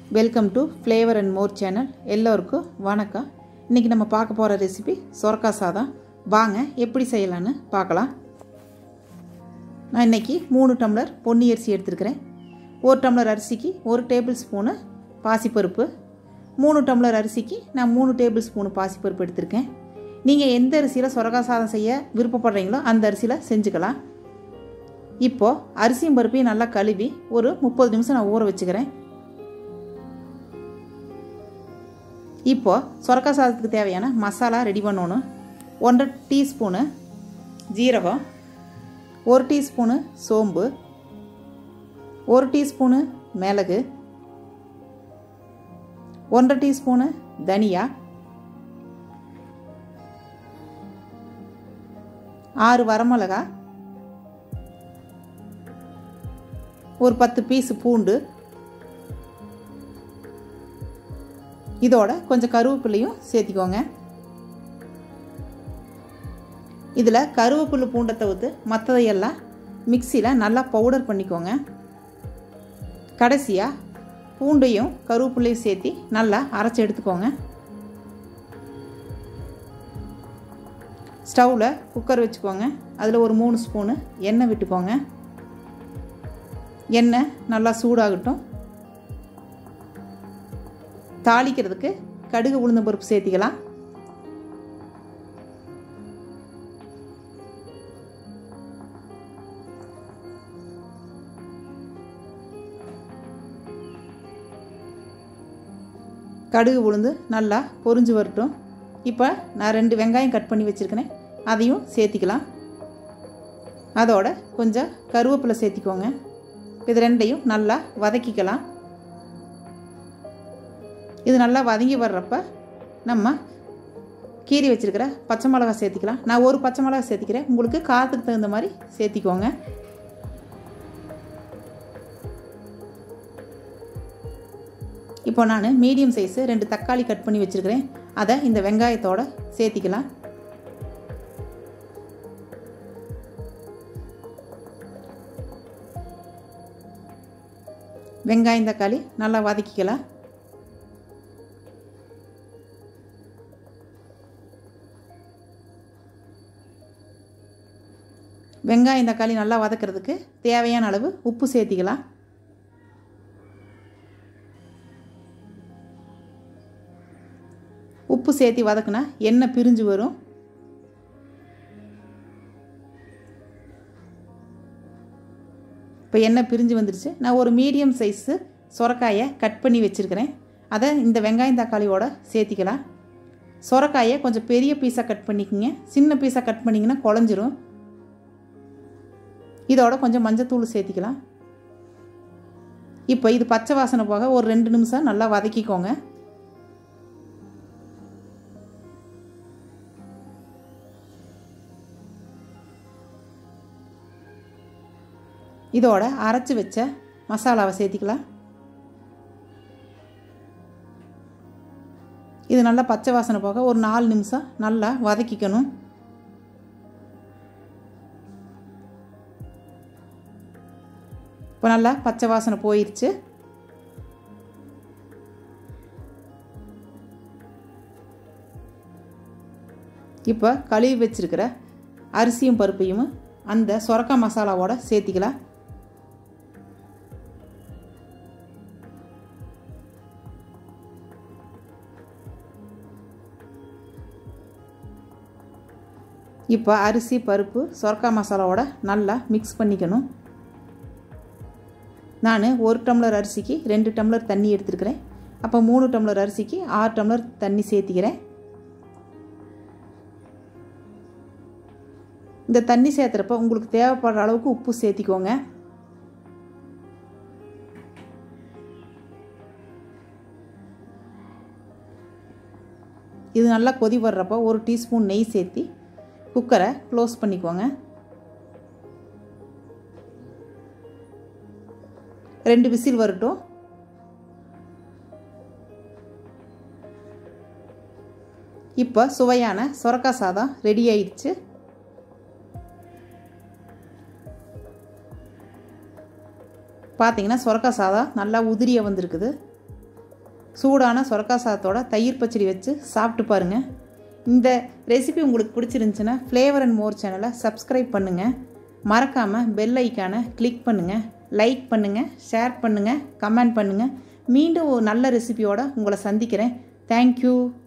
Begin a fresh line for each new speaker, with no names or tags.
welcome to flavour and more channel எல்லோருக்கும் வணக்கம் இன்றைக்கி நம்ம பார்க்க போகிற ரெசிபி சொரக்காய் சாதம் வாங்க எப்படி செய்யலான்னு பார்க்கலாம் நான் இன்றைக்கி மூணு டம்ளர் பொன்னி அரிசி எடுத்துருக்கிறேன் ஒரு டம்ளர் அரிசிக்கு ஒரு டேபிள் ஸ்பூனு பாசிப்பருப்பு மூணு டம்ளர் அரிசிக்கு நான் மூணு டேபிள் ஸ்பூனு பாசிப்பருப்பு எடுத்திருக்கேன் நீங்கள் எந்த அரிசியில் சொரக்காய் சாதம் செய்ய விருப்பப்படுறீங்களோ அந்த அரிசியில் செஞ்சுக்கலாம் இப்போது அரிசியும் பருப்பையும் நல்லா கழுவி ஒரு முப்பது நிமிஷம் நான் ஊற வச்சுக்கிறேன் இப்போது சொரக்காய் சாதத்துக்கு தேவையான மசாலா ரெடி பண்ணணும் ஒன்றரை டீஸ்பூனு ஜீரகம் ஒரு டீஸ்பூனு சோம்பு ஒரு டீஸ்பூனு மிளகு ஒன்றரை டீஸ்பூனு தனியா ஆறு வரமிளகா ஒரு பத்து பீஸு பூண்டு இதோட கொஞ்சம் கருவேப்பிலையும் சேர்த்திக்கோங்க இதில் கருவேப்பிலை பூண்டை தவிர்த்து மற்றதையெல்லாம் மிக்சியில் நல்லா பவுடர் பண்ணிக்கோங்க கடைசியாக பூண்டையும் கருவேப்பிலையும் சேர்த்தி நல்லா அரைச்சி எடுத்துக்கோங்க ஸ்டவ்வில் குக்கர் வச்சுக்கோங்க அதில் ஒரு மூணு ஸ்பூனு எண்ணெய் விட்டுக்கோங்க எண்ணெய் நல்லா சூடாகட்டும் தாளிக்கிறதுக்கு கடுகு உளுந்த பருப்பு சேர்த்திக்கலாம் கடுகு உளுந்து நல்லா பொரிஞ்சு வரட்டும் இப்போ நான் ரெண்டு வெங்காயம் கட் பண்ணி வச்சுருக்கிறேன் அதையும் சேர்த்திக்கலாம் அதோட கொஞ்சம் கருவேப்பிலை சேர்த்திக்கோங்க இது ரெண்டையும் நல்லா வதக்கிக்கலாம் இது நல்லா வதங்கி வர்றப்ப நம்ம கீரி வச்சுருக்கிற பச்சை மிளகா சேர்த்திக்கலாம் நான் ஒரு பச்சை மிளகா சேர்த்திக்கிறேன் உங்களுக்கு காரத்துக்கு தகுந்த மாதிரி சேர்த்திக்கோங்க இப்போ நான் மீடியம் சைஸு ரெண்டு தக்காளி கட் பண்ணி வச்சுருக்கிறேன் அதை இந்த வெங்காயத்தோடு சேர்த்திக்கலாம் வெங்காயம் தக்காளி நல்லா வதக்கிக்கலாம் வெங்காயம் தக்காளி நல்லா வதக்கிறதுக்கு தேவையான அளவு உப்பு சேர்த்திக்கலாம் உப்பு சேர்த்தி வதக்குனா எண்ணெய் பிரிஞ்சு வரும் இப்போ எண்ணெய் பிரிஞ்சு வந்துருச்சு நான் ஒரு மீடியம் சைஸு சொரக்காயை கட் பண்ணி வச்சுருக்கிறேன் அதை இந்த வெங்காயம் தக்காளியோட சேர்த்திக்கலாம் சொரக்காயை கொஞ்சம் பெரிய பீஸாக கட் பண்ணிக்கோங்க சின்ன பீஸாக கட் பண்ணிங்கன்னா குழஞ்சிரும் இதோட கொஞ்சம் மஞ்சத்தூள் சேர்த்திக்கலாம் இப்போ இது பச்சை வாசனை போக ஒரு ரெண்டு நிமிஷம் நல்லா வதக்கிக்கோங்க இதோட அரைச்சி வச்ச மசாலாவை சேர்த்திக்கலாம் இது நல்லா பச்சை வாசனை போக ஒரு நாலு நிமிஷம் நல்லா வதக்கிக்கணும் இப்போ நல்லா பச்சை வாசனை போயிடுச்சு இப்போ கழுவி வச்சுருக்கிற அரிசியும் பருப்பையும் அந்த சொரக்கா மசாலாவோட சேர்த்திக்கலாம் இப்போ அரிசி பருப்பு சொரக்கா மசாலாவோட நல்லா மிக்ஸ் பண்ணிக்கணும் நான் ஒரு டம்ளர் அரிசிக்கு ரெண்டு டம்ளர் தண்ணி எடுத்துருக்கிறேன் அப்போ மூணு டம்ளர் அரிசிக்கு ஆறு டம்ளர் தண்ணி சேர்த்திக்கிறேன் இந்த தண்ணி சேர்த்துறப்ப உங்களுக்கு தேவைப்படுற அளவுக்கு உப்பு சேர்த்திக்கோங்க இது நல்லா கொதி வர்றப்போ ஒரு டீஸ்பூன் நெய் சேர்த்தி குக்கரை க்ளோஸ் பண்ணிக்கோங்க ரெண்டு விசில் வரட்டும் இப்போ சுவையான சொரக்காய் சாதம் ரெடி ஆயிடுச்சு பார்த்தீங்கன்னா சொரக்காய் சாதம் நல்லா உதிரியாக வந்திருக்குது சூடான சொரக்கா சாதத்தோட தயிர் பச்சடி வச்சு சாப்பிட்டு பாருங்கள் இந்த ரெசிபி உங்களுக்கு பிடிச்சிருந்துச்சுன்னா ஃப்ளேவர் அண்ட் மோர் சேனலை சப்ஸ்கிரைப் பண்ணுங்கள் மறக்காமல் பெல் ஐக்கானை கிளிக் பண்ணுங்கள் லைக் பண்ணுங்கள் ஷேர் பண்ணுங்கள் கமெண்ட் பண்ணுங்கள் மீண்டும் ஒரு நல்ல ரெசிபியோடு உங்களை சந்திக்கிறேன் தேங்க்யூ